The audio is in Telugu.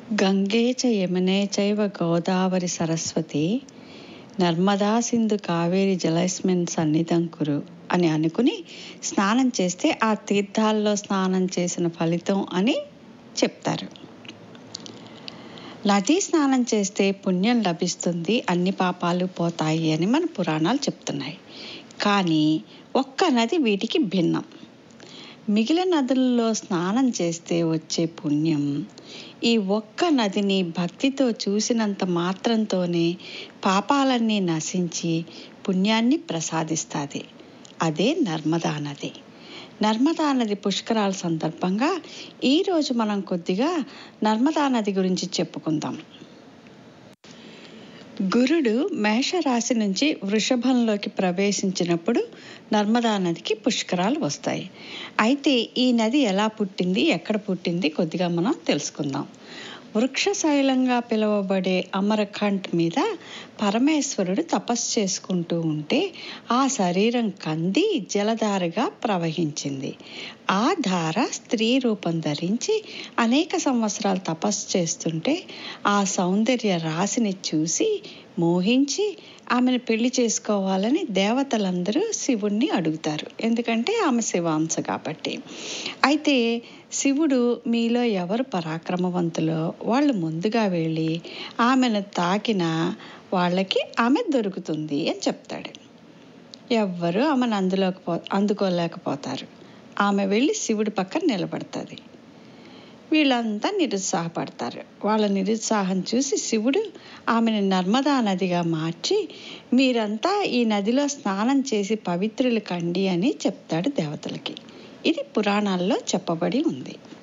గంగే చ యమునే చైవ గోదావరి సరస్వతి నర్మదా సింధు కావేరి జలస్మిన్ సన్నిధం కురు అని అనుకుని స్నానం చేస్తే ఆ తీర్థాల్లో స్నానం చేసిన ఫలితం అని చెప్తారు నదీ స్నానం చేస్తే పుణ్యం లభిస్తుంది అన్ని పాపాలు పోతాయి అని మన పురాణాలు చెప్తున్నాయి కానీ ఒక్క నది వీటికి భిన్నం మిగిలిన నదుల్లో స్నానం చేస్తే వచ్చే పుణ్యం ఈ ఒక్క నదిని భక్తితో చూసినంత మాత్రంతోనే పాపాలన్నీ నశించి పుణ్యాన్ని ప్రసాదిస్తుంది అదే నర్మదా నది నర్మదా నది పుష్కరాల సందర్భంగా ఈరోజు మనం కొద్దిగా నర్మదా నది గురించి చెప్పుకుందాం గురుడు మేషరాశి నుంచి వృషభంలోకి ప్రవేశించినప్పుడు నర్మదా నదికి పుష్కరాలు వస్తాయి అయితే ఈ నది ఎలా పుట్టింది ఎక్కడ పుట్టింది కొద్దిగా మనం తెలుసుకుందాం వృక్షశైలంగా పిలువబడే అమరఖండ్ మీద పరమేశ్వరుడు తపస్సు చేసుకుంటూ ఉంటే ఆ శరీరం కంది జలధారగా ప్రవహించింది ఆ ధార స్త్రీ రూపం ధరించి అనేక సంవత్సరాలు తపస్సు చేస్తుంటే ఆ సౌందర్య రాశిని చూసి మోహించి ఆమెను పెళ్లి చేసుకోవాలని దేవతలందరూ శివుణ్ణి అడుగుతారు ఎందుకంటే ఆమె శివాంశ కాబట్టి అయితే శివుడు మీలో ఎవరు పరాక్రమవంతులో వాళ్ళు ముందుగా వెళ్ళి ఆమెను తాకిన వాళ్ళకి ఆమె దొరుకుతుంది అని చెప్తాడు ఎవ్వరు ఆమెను అందులోకి పో అందుకోలేకపోతారు ఆమె వెళ్ళి శివుడి పక్కన నిలబడుతుంది వీళ్ళంతా నిరుత్సాహపడతారు వాళ్ళ నిరుత్సాహం చూసి శివుడు ఆమెను నర్మదా నదిగా మార్చి మీరంతా ఈ నదిలో స్నానం చేసి పవిత్రులు కండి అని చెప్తాడు దేవతలకి ఇది పురాణాల్లో చెప్పబడి ఉంది